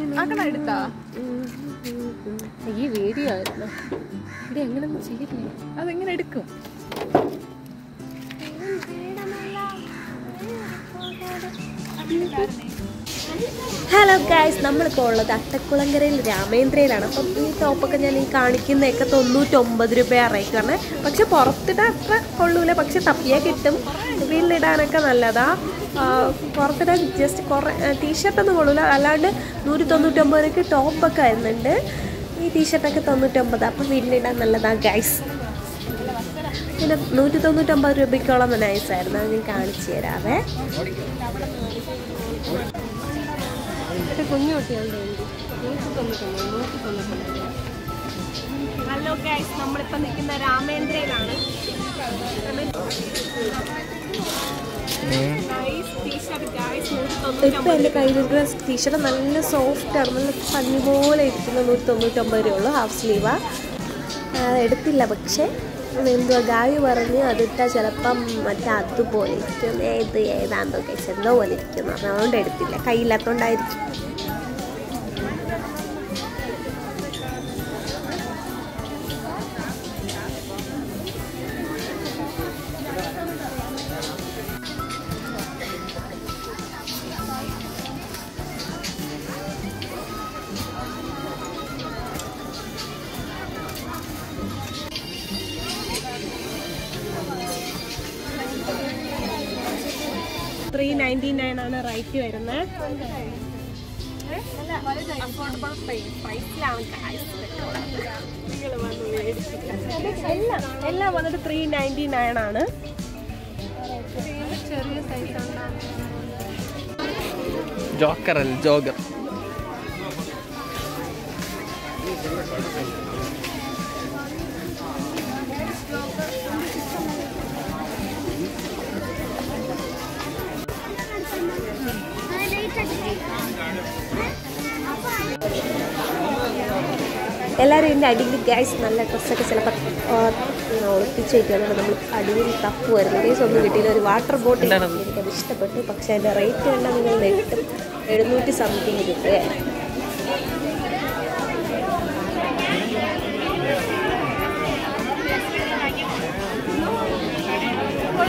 ആക്കണ എടുത്താ ഈ വീഡിയോ ആയിരുന്നു ഇത് എങ്ങനെ ചെയ്യില്ലേ അതെങ്ങനെ എടുക്കും ഹലോ ഗായ്സ് നമ്മളിപ്പോൾ ഉള്ളത് അട്ടക്കുളങ്കരയിൽ രാമേന്ദ്രയിലാണ് അപ്പം ഈ ടോപ്പൊക്കെ ഞാൻ ഈ കാണിക്കുന്നതൊക്കെ തൊണ്ണൂറ്റൊമ്പത് രൂപ റേറ്റാണ് പക്ഷെ പുറത്തിടാൻ അത്ര കൊള്ളൂല പക്ഷെ തപ്പിയാൽ കിട്ടും വീട്ടിലിടാനൊക്കെ നല്ലതാ ആ, പുറത്തിടാൻ ജസ്റ്റ് കുറേ ടീഷർട്ടൊന്നും കൊള്ളൂല അല്ലാണ്ട് നൂറ്റി തൊണ്ണൂറ്റൊമ്പത് രൂപയ്ക്ക് ടോപ്പൊക്കെ വരുന്നുണ്ട് ഈ ടീഷർട്ടൊക്കെ തൊണ്ണൂറ്റൊമ്പത് അപ്പം വീട്ടിലിടാൻ നല്ലതാ ഗൈസ് പിന്നെ നൂറ്റി തൊണ്ണൂറ്റൊമ്പത് രൂപയ്ക്കോളം നൈസായിരുന്നു അത് ഞാൻ കാണിച്ചു തരാവേ കുഞ്ഞു കുട്ടികളുടെ ഹലോ ഗൈസ് നമ്മളിപ്പോൾ നിൽക്കുന്ന രാമേന്ദ്രയിലാണ് ഇപ്പം എൻ്റെ കയ്യിലിരിക്കുന്ന ടീഷർട്ട് നല്ല സോഫ്റ്റ് ആണ് നല്ല പഞ്ഞി പോലെ ഇരിക്കുന്ന നൂറ്റി തൊണ്ണൂറ്റൊമ്പത് രൂപ ഉള്ളൂ ഹാഫ് സ്ലീവാ എടുത്തില്ല പക്ഷേ എന്തുവാ ഗായു പറഞ്ഞ് അതിട്ടാൽ ചിലപ്പം മറ്റേ അതുപോലെ ഇരിക്കും ഏത് ഏതാണ്ടോ കഴിച്ച് എന്തോ പോലെ ഇരിക്കും എന്ന് പറഞ്ഞു. അതുകൊണ്ട് എടുത്തില്ല കയ്യില്ലാത്തതുകൊണ്ടായിരിക്കും ത്രീ നയൻറ്റി നയൻ ആണ് റേറ്റ് വരുന്നത് അഫോർഡബിൾ പ്രൈസിലാണ് എല്ലാം എല്ലാം വന്നിട്ട് ത്രീ നയൻറ്റി നയൻ ആണ് ചെറിയ സൈസ് ഉണ്ടാകും ജോക്കർ അല്ല ജോഗർ എല്ലാവരും ഇതിൻ്റെ അടിയിൽ ഗ്യാസ് നല്ല ഡ്രസ്സൊക്കെ ചിലപ്പോൾ ഒളിപ്പിച്ച് വയ്ക്കുകയാണ് നമ്മൾ അടിയിൽ തപ്പ് വരുന്നത് ഗൈസ് ഒന്നും കിട്ടിയില്ല ഒരു വാട്ടർ ബോട്ടിൽ എന്താണത്? എനിക്കത് ഇഷ്ടപ്പെട്ടു പക്ഷേ അതിൻ്റെ റേറ്റ് കണ്ടാൽ നിങ്ങൾ നെട്ടും എഴുന്നൂറ്റി സംതിങ് രൂപയാണ്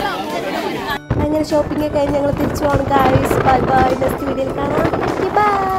അങ്ങനെ ഷോപ്പിംഗ് ഒക്കെ കഴിഞ്ഞ് ഞങ്ങൾ തിരിച്ചു പോകണം ഗായ്സ് ബൈ ബൈ നെക്സ്റ്റ് വീഡിയോയിൽ കാണാം ബൈ